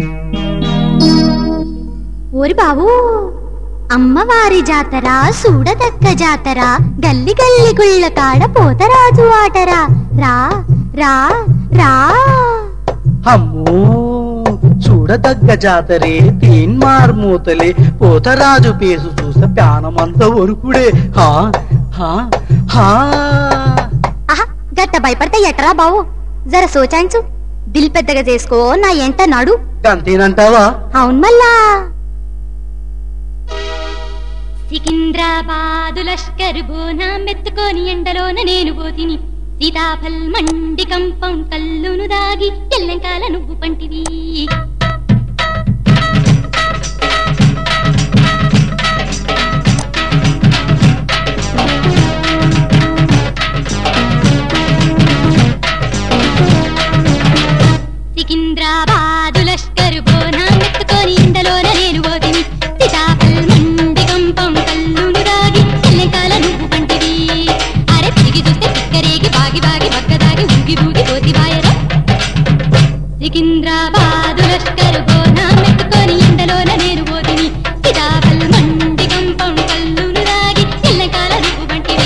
ఓరి బాబు అమ్మవారి జాతర సూడదక్క జాతర గల్లి గల్లి గుళ్ళ కాడ పోతరాజు ఆటరా రా రా రా అమ్మో చూడదగ్గ జాతరే తీన్మార్ మూతలే పోతరాజు పేసు చూస్తే ప్యానమంత ఒరుకుడే హా హా హా ఆహా గట్ట భయపడితే ఎటరా బావు జర సోచాయించు దిల్ పెద్దగా చేసుకో నా ఎంట నడు అంతేనంటావా అవును మళ్ళా సికింద్రాబాదు లష్కర్ బోనాం ఎత్తుకొని ఎండలోన నేను పోతిని సీతాఫల్ మండి కంపం కల్లును దాగి ఎల్లంకాల నువ్వు పంటివి సికింద్రాబాదు లష్కర్ బోనాం ఎత్తుకొని ఎండలోన నేను పోతిని సీతాఫల్ మండి కంపం కల్లును దాగి ఎల్లంకాల నువ్వు పంటివి అరే తిరిగి చూస్తే తిక్కరేగి బాగి బాగి బక్కదాగి ఊగి ఊగి పోతి వాయరా సికింద్రాబాదు లష్కర్ బోనాం ఎత్తుకొని ఎండలోన నేను పోతిని సీతాఫల్ మండి కంపం కల్లును దాగి ఎల్లంకాల నువ్వు పంటివి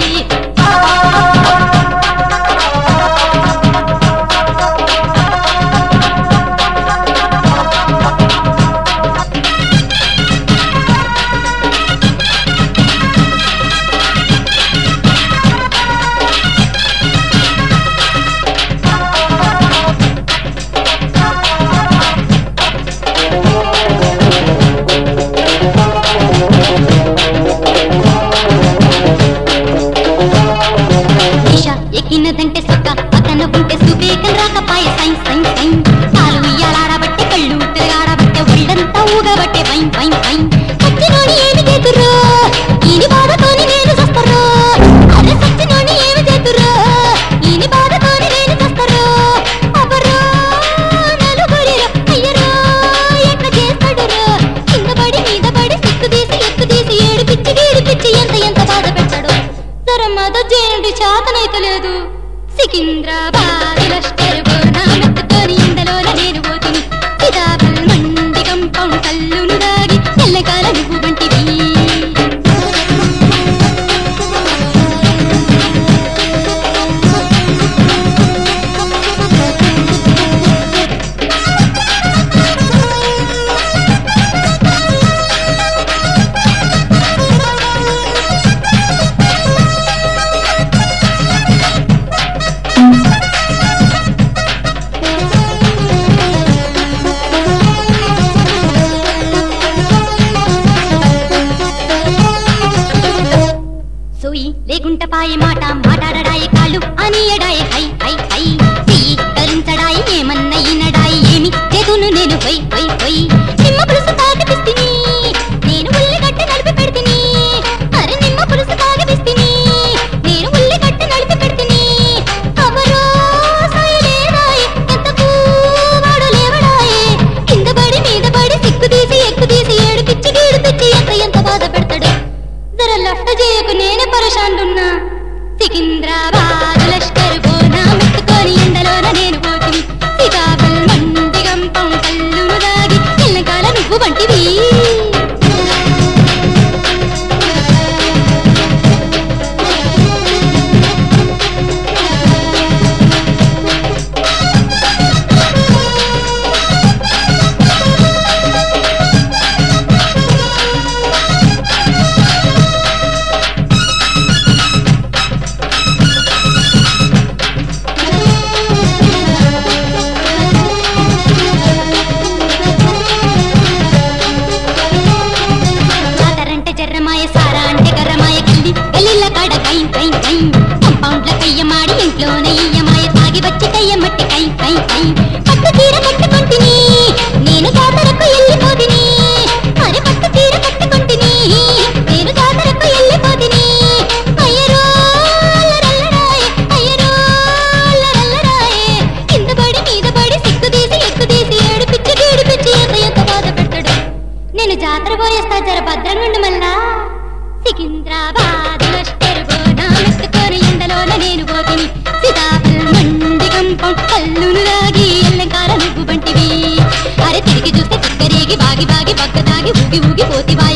ఈష ఎక్కినదంటే సుక్క పక్కన ఉంటే సుబేకం రాకపాయ సైన్ సైన్ సైన్ కాలు ఇయ్యాలాడబట్టే కళ్ళు తిరగాడబట్టే ఒళ్ళంతా ఊగబట్టే పైన్ పైన్ పైన్ సచ్చినోని ఏమి చేతుర్రో ఈని బాధతోని నేను చస్తర్రో అరే సచ్చినోని ఏమి చేతుర్రో ఈని బాధతోని నేను చస్తర్రో అవరో నలుగురిలో అయ్యరో ఎట్ల చేస్తాడురో కింద పడి మీద పడి సిక్కు తీసి ఎక్కు తీసి ఏడు పిచ్చి గీడి పిచ్చి ఎంత ఎంత బాధ పెట్టాడు సరమ్మద చేయండి చేతనైతలేదు సికింద్రాబాద్ లష్కర్ బోనామెత్తుకొని ఇండలోన నేను పోతిని సిదాబల్ మండి కంపం కల్లును దాగి ఎల్లకాల నువ్వు వంటివి సోయి లేకుంట పాయే మాట మాటాడడాయి కాళ్ళు అని ఎడాయి హై హై హై చెయ్యి ధరించడాయి ఏమన్న ఈనడాయి ఏమి చేతును నేను హై హై హై నిమ్మ పులుసు తాగిపిస్తిని నేను ఉల్లిగడ్డ నలిపి పెడితిని అరే నిమ్మ పులుసు తాగిపిస్తిని నేను ఉల్లిగడ్డ నలిపి పెడితిని అవరో సోయి లేదాయి ఎంతకు వాడు లేవడాయి కింద పడి మీద పడి సిక్కు తీసి ఎక్కు తీసి ఏడు పిచ్చి గీడు పిచ్చి ఎంత ఎంత బాధ పెడతాడు జర లఫ్ట చేయకు నేనే పరేషాన్లున్నా సికింద్రాబాద్ లష్కర్ బోనా మెత్తుకొని ఎండలోన నేను పోతిని సీతాఫల్ మండి గంపం కల్లును దాగి ఎల్లకాల నువ్వు వంటివి జాతరంటే జర్రమాయ సారా అంటే గర్రమాయ కింది గల్లిళ్ళ కాడ కై కై కై కంపౌండ్ల కయ్య మాడి ఇంట్లోనే ఇయ్యమాయ తాగి వచ్చి కయ్య మట్టి కై కై కై పట్టు చీర కట్టుకుంటిని నేను జాతరకు వెళ్ళిపోతిని మరి పట్టు చీర కట్టుకుంటిని నేను జాతరకు వెళ్ళిపోతిని అయ్యరో అల్లరల్లరాయే, అయ్యరో అల్లరల్లరాయే. కింద పడి మీద పడి సిక్కు తీసి ఎక్కు తీసి ఏడు పిచ్చి గీడు పిచ్చి ఎంత ఎంత బాధ పెట్టడు నేను జాతర పోయేస్తా జర భద్రంగుండు మళ్ళా సికింద్రాబాద్ లష్కర్ బోనామెత్తుకొని ఎండలోన నేను పోతిని సీతాఫల్ మండి కంపం కల్లును దాగి ఎల్లంకాల నువ్వు వంటివి అరే బాగి బాగి పక్క దాగి ఊగి ఊగి పోతివాయి